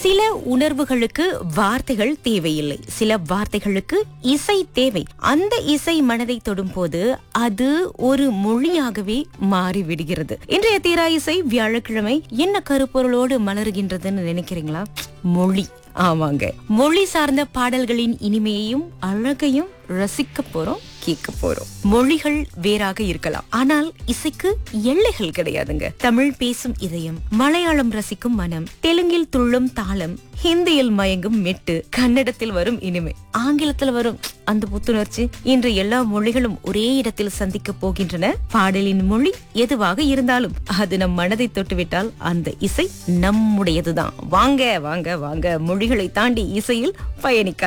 சில உணர்வுகளுக்கு வார்த்தைகள் தேவையில்லை சில வார்த்தைகளுக்கு இசை தேவை அந்த இசை மனதை தொடும்போது அது ஒரு மொழியாகவே மாறிவிடுகிறது இன்றைய தீரா இசை வியாழக்கிழமை என்ன கருப்பொருளோடு மலருகின்றதுன்னு நினைக்கிறீங்களா மொழி ஆமாங்க மொழி சார்ந்த பாடல்களின் இனிமையையும் அழகையும் ரசிக்க போறோம் கேட்க போறோம் மொழிகள் வேறாக இருக்கலாம் ஆனால் இசைக்கு எல்லைகள் கிடையாதுங்க தமிழ் பேசும் இதயம் மலையாளம் ரசிக்கும் மனம் தெலுங்கில் துள்ளும் தாளம் ஹிந்தியில் மயங்கும் மெட்டு கன்னடத்தில் வரும் இனிமை ஆங்கிலத்தில் வரும் அந்த புத்துணர்ச்சி இன்று எல்லா மொழிகளும் ஒரே இடத்தில் சந்திக்க போகின்றன பாடலின் மொழி எதுவாக இருந்தாலும் அது நம் மனதை தொட்டுவிட்டால் அந்த இசை நம்முடையதுதான் வாங்க வாங்க வாங்க மொழிகளை தாண்டி இசையில் பயணிக்கலாம்